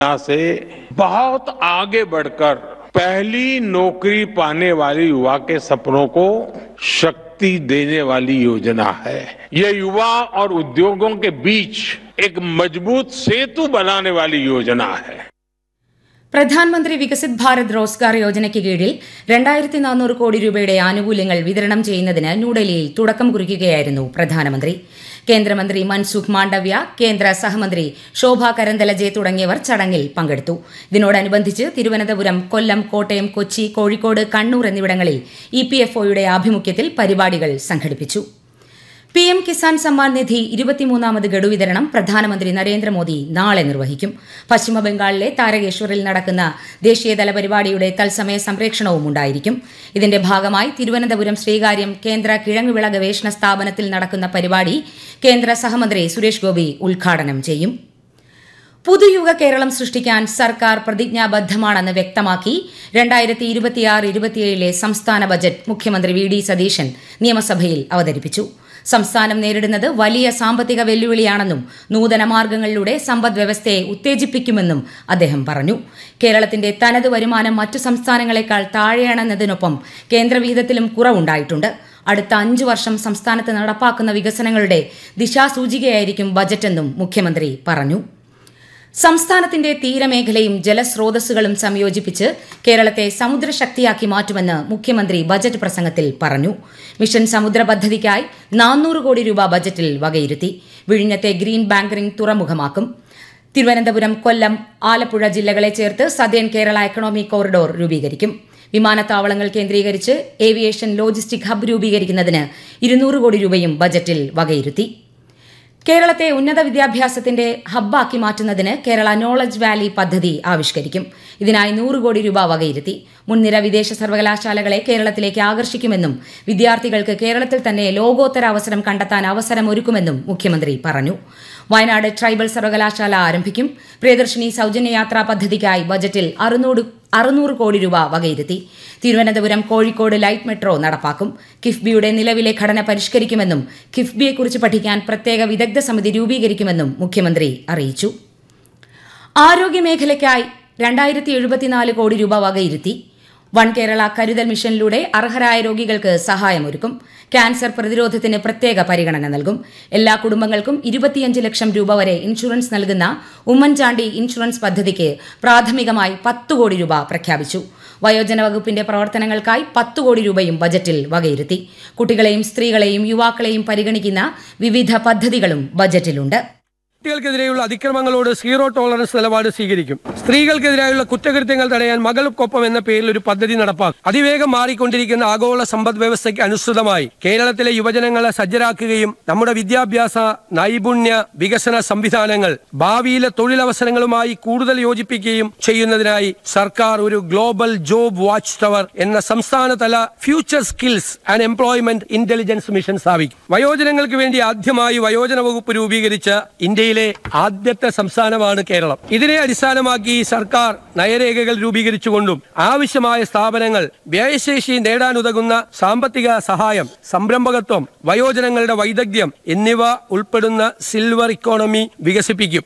से बहुत आगे बढ़कर पहली नौकरी पाने वाले युवा के सपनों को शक्ति देने वाली योजना है ये युवा और उद्योगों के बीच एक मजबूत सेतु बनाने वाली योजना है പ്രധാനമന്ത്രി വികസിത് ഭാരത് റോസ്ഗാർ യോജനയ്ക്ക് കീഴിൽ രണ്ടായിരത്തി നാനൂറ് കോടി രൂപയുടെ ആനുകൂല്യങ്ങൾ വിതരണം ചെയ്യുന്നതിന് ന്യൂഡൽഹിയിൽ തുടക്കം കുറിക്കുകയായിരുന്നു പ്രധാനമന്ത്രി കേന്ദ്രമന്ത്രി മൻസുഖ് മാണ്ഡവ്യ കേന്ദ്ര സഹമന്ത്രി ശോഭ കരന്തലജെ തുടങ്ങിയവർ ചടങ്ങിൽ പങ്കെടുത്തു ഇതിനോടനുബന്ധിച്ച് തിരുവനന്തപുരം കൊല്ലം കോട്ടയം കൊച്ചി കോഴിക്കോട് കണ്ണൂർ എന്നിവിടങ്ങളിൽ ഇ പി എഫ് ഒയുടെ ആഭിമുഖ്യത്തിൽ പരിപാടികൾ സംഘടിപ്പിച്ചു പി എം കിസാൻ സമ്മാൻ നിധി ഇരുപത്തിമൂന്നാമത് ഗഡു വിതരണം പ്രധാനമന്ത്രി നരേന്ദ്രമോദി നാളെ നിർവഹിക്കും പശ്ചിമബംഗാളിലെ താരകേശ്വറിൽ നടക്കുന്ന ദേശീയതല പരിപാടിയുടെ തത്സമയ സംപ്രേഷണവും ഉണ്ടായിരിക്കും ഇതിന്റെ ഭാഗമായി തിരുവനന്തപുരം ശ്രീകാര്യം കേന്ദ്ര കിഴങ്ങുവിള ഗവേഷണ സ്ഥാപനത്തിൽ നടക്കുന്ന പരിപാടി കേന്ദ്ര സഹമന്ത്രി സുരേഷ് ഗോപി ഉദ്ഘാടനം ചെയ്യും പുതുയുഗ കേരളം സൃഷ്ടിക്കാൻ സർക്കാർ പ്രതിജ്ഞാബദ്ധമാണെന്ന് വ്യക്തമാക്കി രണ്ടായിരത്തി ഇരുപത്തിയാറ് ഇരുപത്തിയേഴിലെ സംസ്ഥാന ബജറ്റ് മുഖ്യമന്ത്രി വി ഡി സതീശൻ നിയമസഭയിൽ അവതരിപ്പിച്ചു സംസ്ഥാനം നേരിടുന്നത് വലിയ സാമ്പത്തിക വെല്ലുവിളിയാണെന്നും നൂതന മാർഗങ്ങളിലൂടെ സമ്പദ് വ്യവസ്ഥയെ ഉത്തേജിപ്പിക്കുമെന്നും അദ്ദേഹം പറഞ്ഞു കേരളത്തിന്റെ തനത് വരുമാനം മറ്റു സംസ്ഥാനങ്ങളെക്കാൾ താഴെയാണെന്നതിനൊപ്പം കേന്ദ്രവിഹിതത്തിലും കുറവുണ്ടായിട്ടുണ്ട് അടുത്ത അഞ്ചു വർഷം സംസ്ഥാനത്ത് നടപ്പാക്കുന്ന വികസനങ്ങളുടെ ദിശാസൂചികയായിരിക്കും ബജറ്റെന്നും മുഖ്യമന്ത്രി പറഞ്ഞു സംസ്ഥാനത്തിന്റെ തീരമേഖലയും ജലസ്രോതസ്സുകളും സംയോജിപ്പിച്ച് കേരളത്തെ സമുദ്രശക്തിയാക്കി മാറ്റുമെന്ന് മുഖ്യമന്ത്രി ബജറ്റ് പ്രസംഗത്തിൽ പറഞ്ഞു മിഷൻ സമുദ്ര പദ്ധതിക്കായി നാനൂറ് കോടി രൂപ ബജറ്റിൽ വകയിരുത്തി വിഴിഞ്ഞത്തെ ഗ്രീൻ ബാങ്കറിംഗ് തുറമുഖമാക്കും തിരുവനന്തപുരം കൊല്ലം ആലപ്പുഴ ജില്ലകളെ ചേർത്ത് സദേൺ കേരള എക്കണോമിക് കോറിഡോർ രൂപീകരിക്കും വിമാനത്താവളങ്ങൾ കേന്ദ്രീകരിച്ച് ഏവിയേഷൻ ലോജിസ്റ്റിക് ഹബ്ബ് രൂപീകരിക്കുന്നതിന് ഇരുന്നൂറ് കോടി രൂപയും ബജറ്റിൽ വകയിരുത്തി കേരളത്തെ ഉന്നത വിദ്യാഭ്യാസത്തിന്റെ ഹബ്ബാക്കി മാറ്റുന്നതിന് കേരള നോളജ് വാലി പദ്ധതി ആവിഷ്കരിക്കും ഇതിനായി നൂറ് കോടി രൂപ വകയിരുത്തി മുൻനിര വിദേശ സർവകലാശാലകളെ കേരളത്തിലേക്ക് ആകർഷിക്കുമെന്നും വിദ്യാർത്ഥികൾക്ക് കേരളത്തിൽ തന്നെ ലോകോത്തര അവസരം കണ്ടെത്താൻ അവസരമൊരുക്കുമെന്നും മുഖ്യമന്ത്രി പറഞ്ഞു വയനാട് ട്രൈബൽ സർവകലാശാല ആരംഭിക്കും പ്രിയദർശിനി സൌജന്യ യാത്രാ പദ്ധതിക്കായി ബജറ്റിൽ അറുന്നൂറ് അറുന്നൂറ് കോടി രൂപ വകയിരുത്തി തിരുവനന്തപുരം കോഴിക്കോട് ലൈറ്റ് മെട്രോ നടപ്പാക്കും കിഫ്ബിയുടെ നിലവിലെ ഘടന പരിഷ്കരിക്കുമെന്നും കിഫ്ബിയെക്കുറിച്ച് പഠിക്കാൻ പ്രത്യേക വിദഗ്ധ സമിതി രൂപീകരിക്കുമെന്നും മുഖ്യമന്ത്രി അറിയിച്ചു ആരോഗ്യമേഖലയ്ക്കായി രണ്ടായിരത്തി എഴുപത്തിനാല് കോടി രൂപ വകയിരുത്തി വൺ കേരള കരുതൽ മിഷനിലൂടെ അർഹരായ രോഗികൾക്ക് സഹായമൊരുക്കും ക്യാൻസർ പ്രതിരോധത്തിന് പ്രത്യേക പരിഗണന നൽകും എല്ലാ കുടുംബങ്ങൾക്കും ഇരുപത്തിയഞ്ച് ലക്ഷം രൂപ വരെ ഇൻഷുറൻസ് നൽകുന്ന ഉമ്മൻചാണ്ടി ഇൻഷുറൻസ് പദ്ധതിക്ക് പ്രാഥമികമായി പത്ത് കോടി രൂപ പ്രഖ്യാപിച്ചു വയോജന വകുപ്പിന്റെ പ്രവർത്തനങ്ങൾക്കായി പത്ത് കോടി രൂപയും ബജറ്റിൽ വകയിരുത്തി കുട്ടികളെയും സ്ത്രീകളെയും യുവാക്കളെയും പരിഗണിക്കുന്ന വിവിധ പദ്ധതികളും ബജറ്റിലുണ്ട് കുട്ടികൾക്കെതിരെയുള്ള അതിക്രമങ്ങളോട് സീറോ ടോളറൻസ് നിലപാട് സ്വീകരിക്കും സ്ത്രീകൾക്കെതിരായുള്ള കുറ്റകൃത്യങ്ങൾ തടയാൻ മകൾക്കൊപ്പം എന്ന പേരിൽ ഒരു പദ്ധതി നടപ്പാക്കും അതിവേഗം മാറിക്കൊണ്ടിരിക്കുന്ന ആഗോള സമ്പദ് വ്യവസ്ഥയ്ക്ക് അനുസൃതമായി കേരളത്തിലെ യുവജനങ്ങളെ സജ്ജരാക്കുകയും നമ്മുടെ വിദ്യാഭ്യാസ നൈപുണ്യ വികസന സംവിധാനങ്ങൾ ഭാവിയിലെ തൊഴിലവസരങ്ങളുമായി കൂടുതൽ യോജിപ്പിക്കുകയും ചെയ്യുന്നതിനായി സർക്കാർ ഒരു ഗ്ലോബൽ ജോബ് വാച്ച് ടവർ എന്ന സംസ്ഥാനതല future skills and employment intelligence mission സ്ഥാപിക്കും വയോജനങ്ങൾക്ക് വേണ്ടി ആദ്യമായി വയോജന വകുപ്പ് രൂപീകരിച്ച ഇന്ത്യയിലെ ആദ്യത്തെ സംസ്ഥാനമാണ് കേരളം ഇതിനെ അടിസ്ഥാനമാക്കി സർക്കാർ നയരേഖകൾ രൂപീകരിച്ചുകൊണ്ടും ആവശ്യമായ സ്ഥാപനങ്ങൾ വ്യയശേഷി നേടാനുതകുന്ന സാമ്പത്തിക സഹായം സംരംഭകത്വം വയോജനങ്ങളുടെ വൈദഗ്ധ്യം എന്നിവ ഉൾപ്പെടുന്ന സിൽവർ ഇക്കോണമി വികസിപ്പിക്കും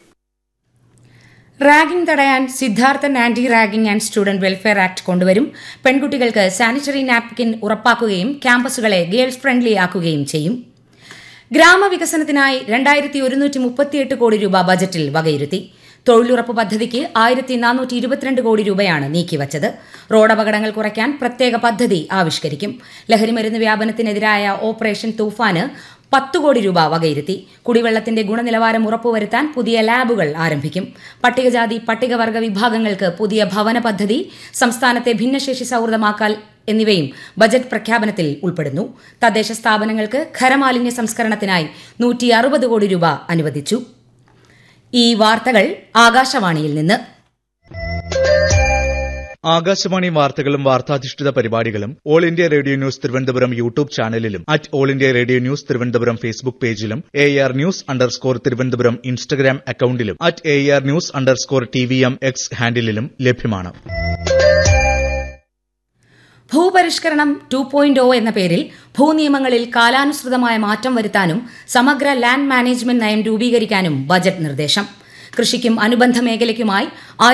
റാഗിംഗ് തടയാൻ Siddharthan anti ragging and student welfare act കൊണ്ടുവരും പെൺകുട്ടികൾക്ക് സാനിറ്ററി നാപ്കിൻ ഉറപ്പാക്കുകയും ക്യാമ്പസുകളെ ഗേൾസ് ഫ്രണ്ട്ലി ആക്കുകയും ചെയ്യും ഗ്രാമവികസനത്തിനായി രണ്ടായിരത്തി ഒരുന്നൂറ്റി മുപ്പത്തിയെട്ട് കോടി രൂപ ബജറ്റിൽ വകയിരുത്തി തൊഴിലുറപ്പ് പദ്ധതിക്ക് ആയിരത്തി നാനൂറ്റി ഇരുപത്തിരണ്ട് കോടി രൂപയാണ് നീക്കിവച്ചത് റോഡപകടങ്ങൾ കുറയ്ക്കാൻ പ്രത്യേക പദ്ധതി ആവിഷ്കരിക്കും ലഹരിമരുന്ന് വ്യാപനത്തിനെതിരായ ഓപ്പറേഷൻ തൂഫാന് പത്ത് കോടി രൂപ വകയിരുത്തി കുടിവെള്ളത്തിന്റെ ഗുണനിലവാരം ഉറപ്പുവരുത്താൻ പുതിയ ലാബുകൾ ആരംഭിക്കും പട്ടികജാതി പട്ടികവർഗ വിഭാഗങ്ങൾക്ക് പുതിയ ഭവന പദ്ധതി സംസ്ഥാനത്തെ ഭിന്നശേഷി സൌഹൃദമാക്കൽ എന്നിവയും ബജറ്റ് പ്രഖ്യാപനത്തിൽ ഉൾപ്പെടുന്നു തദ്ദേശ സ്ഥാപനങ്ങൾക്ക് ഖരമാലിന്യ സംസ്കരണത്തിനായി നൂറ്റി അറുപത് കോടി രൂപ അനുവദിച്ചു ഈ വാർത്തകൾ ആകാശവാണിയിൽ നിന്ന് ആകാശവാണി വാർത്തകളും വാർത്താധിഷ്ഠിത പരിപാടികളും all India radio news Thiruvananthapuram YouTube ചാനലിലും at all India radio news Thiruvananthapuram Facebook പേജിലും A R news underscore Thiruvananthapuram Instagram അക്കൌണ്ടിലും at A R news underscore T V M X ഹാൻഡിലും ലഭ്യമാണ് ഭൂപരിഷ്കരണം ടു പോയിന്റ് ഒ എന്ന പേരിൽ ഭൂനിയമങ്ങളിൽ കാലാനുസൃതമായ മാറ്റം വരുത്താനും സമഗ്ര ലാൻഡ് മാനേജ്മെന്റ് നയം രൂപീകരിക്കാനും ബജറ്റ് നിർദ്ദേശം കൃഷിക്കും അനുബന്ധ മേഖലയ്ക്കുമായി